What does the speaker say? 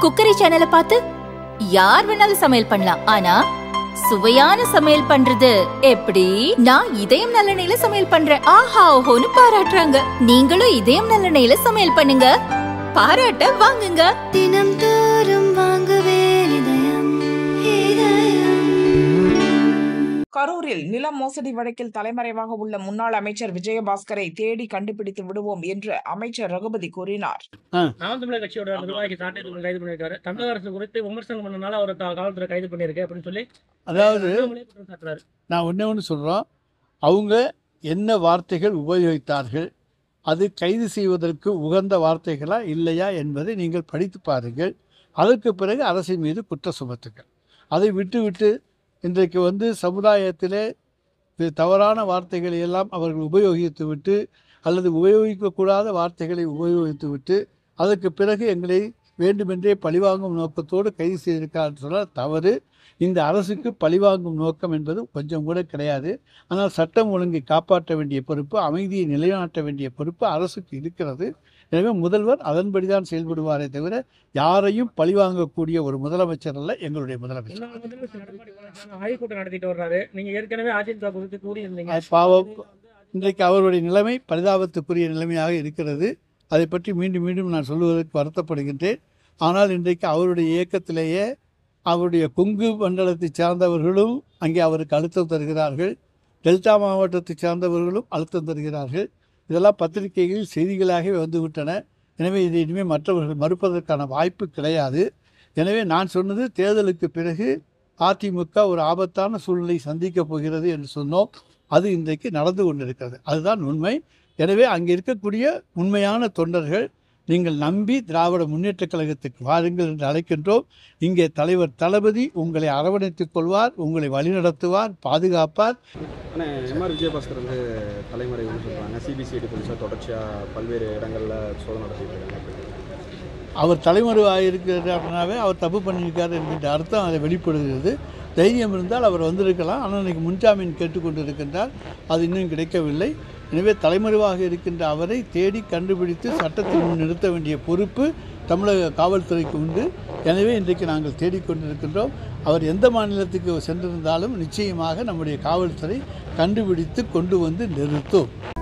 cookery சேனலை பார்த்து யார் வேணாலும் சமையல் பண்ணலாம் ஆனா சுவையான சமையல் பண்றது எப்படி நான் இதயம் நல்லெண்ணெயில சமையல் பண்றேன் ஆஹா ஓஹோன்னு பாராட்டுறாங்க நீங்களும் இதயம் நல்லெண்ணெயில சமையல் பண்ணுங்க பாராட்ட வாங்குங்க தினம் தோறும் வாங்குவே இதயம் இதயம் கரூரில் நில மோசடி வழக்கில் தலைமறைவாக உள்ள முன்னாள் அமைச்சர் விஜயபாஸ்கரை தேடி கண்டுபிடித்து விடுவோம் என்று அமைச்சர் ரகுபதி கூறினார் நாம் தமிழர் கட்சியோட நிர்வாகி சாட்டை கைது பண்ணியிருக்காரு தமிழக அரசு குறித்து விமர்சனம் பண்ணனால அவரை கா- காவல்துறை கைது பண்ணியிருக்கு அப்படின்னு சொல்லி அதாவது அண்ணாமலை குற்றம் சாட்டுறாரு நான் ஒன்றே ஒன்று சொல்கிறோம் அவங்க என்ன வார்த்தைகள் உபயோகித்தார்கள் அது கைது செய்வதற்கு உகந்த வார்த்தைகளா இல்லையா என்பதை நீங்கள் படித்து பாருங்கள் அதற்கு பிறகு அரசின் மீது குற்ற சுமத்துங்கள் அதை விட்டுவிட்டு இன்றைக்கு வந்து சமுதாயத்திலே இது தவறான வார்த்தைகளை எல்லாம் அவர்கள் உபயோகித்து விட்டு அல்லது உபயோகிக்கக்கூடாத வார்த்தைகளை உபயோகித்து விட்டு அதற்கு பிறகு எங்களை வேண்டுமென்றே பழிவாங்கும் நோக்கத்தோடு கைது செய்திருக்கார் சொன்னால் தவறு இந்த அரசுக்கு பழிவாங்கும் நோக்கம் என்பது கொஞ்சம் கூட கிடையாது ஆனால் சட்டம் ஒழுங்கை காப்பாற்ற வேண்டிய பொறுப்பு அமைதியை நிலைநாட்ட வேண்டிய பொறுப்பு அரசுக்கு இருக்கிறது எனவே முதல்வர் அதன்படி தான் செயல்படுவாரே தவிர யாரையும் பழிவாங்கக்கூடிய ஒரு முதலமைச்சர் அல்ல எங்களுடைய முதலமைச்சர் முன்னாள் முதலமைச்சர் எடப்பாடி பழனிசாமி ஆய்வுக்கூட்டம் நடத்திட்டு வர்றாரு நீங்க ஏற்கனவே அதிமுக குறித்து கூறியிருந்தீங்க அது பாவம் இன்றைக்கு அவருடைய நிலைமை பரிதாபத்துக்குரிய நிலைமையாக இருக்கிறது அதை பற்றி மீண்டும் மீண்டும் நான் சொல்லுவதற்கு வருத்தப்படுகின்றேன் ஆனால் இன்றைக்கு அவருடைய இயக்கத்திலேயே அவருடைய கொங்கு மண்டலத்தை சார்ந்தவர்களும் அங்கே அவருக்கு அழுத்தம் தருகிறார்கள் டெல்டா மாவட்டத்தை சார்ந்தவர்களும் அழுத்தம் தருகிறார்கள் இதெல்லாம் பத்திரிகைகளில் செய்திகளாகவே வந்துவிட்டன எனவே இதை இனிமேல் மற்றவர்கள் மறுப்பதற்கான வாய்ப்பு கிடையாது எனவே நான் சொன்னது தேர்தலுக்கு பிறகு அதிமுக ஒரு ஆபத்தான சூழ்நிலை சந்திக்கப் போகிறது என்று சொன்னோம் அது இன்றைக்கு நடந்து கொண்டிருக்கிறது அதுதான் உண்மை எனவே அங்கே இருக்கக்கூடிய உண்மையான தொண்டர்கள் நீங்கள் நம்பி திராவிட முன்னேற்றக் கழகத்துக்கு வாருங்கள் என்று அழைக்கின்றோம் இங்கே தலைவர் தளபதி உங்களை அரவணைத்துக் கொள்வார் உங்களை வழிநடத்துவார் பாதுகாப்பார் ஆனால் எம்ஆர் விஜயபாஸ்கர் வந்து தலைமறைவுன்னு சொல்கிறாங்க சிபிசிஐடி போலீஸார் தொடர்ச்சியாக பல்வேறு இடங்களில் சோதனை நடத்திட்டு இருக்காங்க அவர் தலைமறைவாக இருக்கிறாருனாவே அவர் தப்பு பண்ணியிருக்காரு என்கின்ற அர்த்தம் அதை வெளிப்படுகிறது தைரியம் இருந்தால் அவர் வந்திருக்கலாம் ஆனால் இன்றைக்கு முன்ஜாமீன் கேட்டுக்கொண்டு இருக்கின்றார் அது இன்னும் கிடைக்கவில்லை எனவே தலைமறைவாக இருக்கின்ற அவரை தேடி கண்டுபிடித்து சட்டத்தின் முன் நிறுத்த வேண்டிய பொறுப்பு தமிழக காவல்துறைக்கு உண்டு எனவே இன்றைக்கு நாங்கள் தேடிக்கொண்டிருக்கின்றோம் அவர் எந்த மாநிலத்துக்கு சென்றிருந்தாலும் நிச்சயமாக நம்முடைய காவல்துறை கண்டுபிடித்து கொண்டு வந்து நிறுத்தும்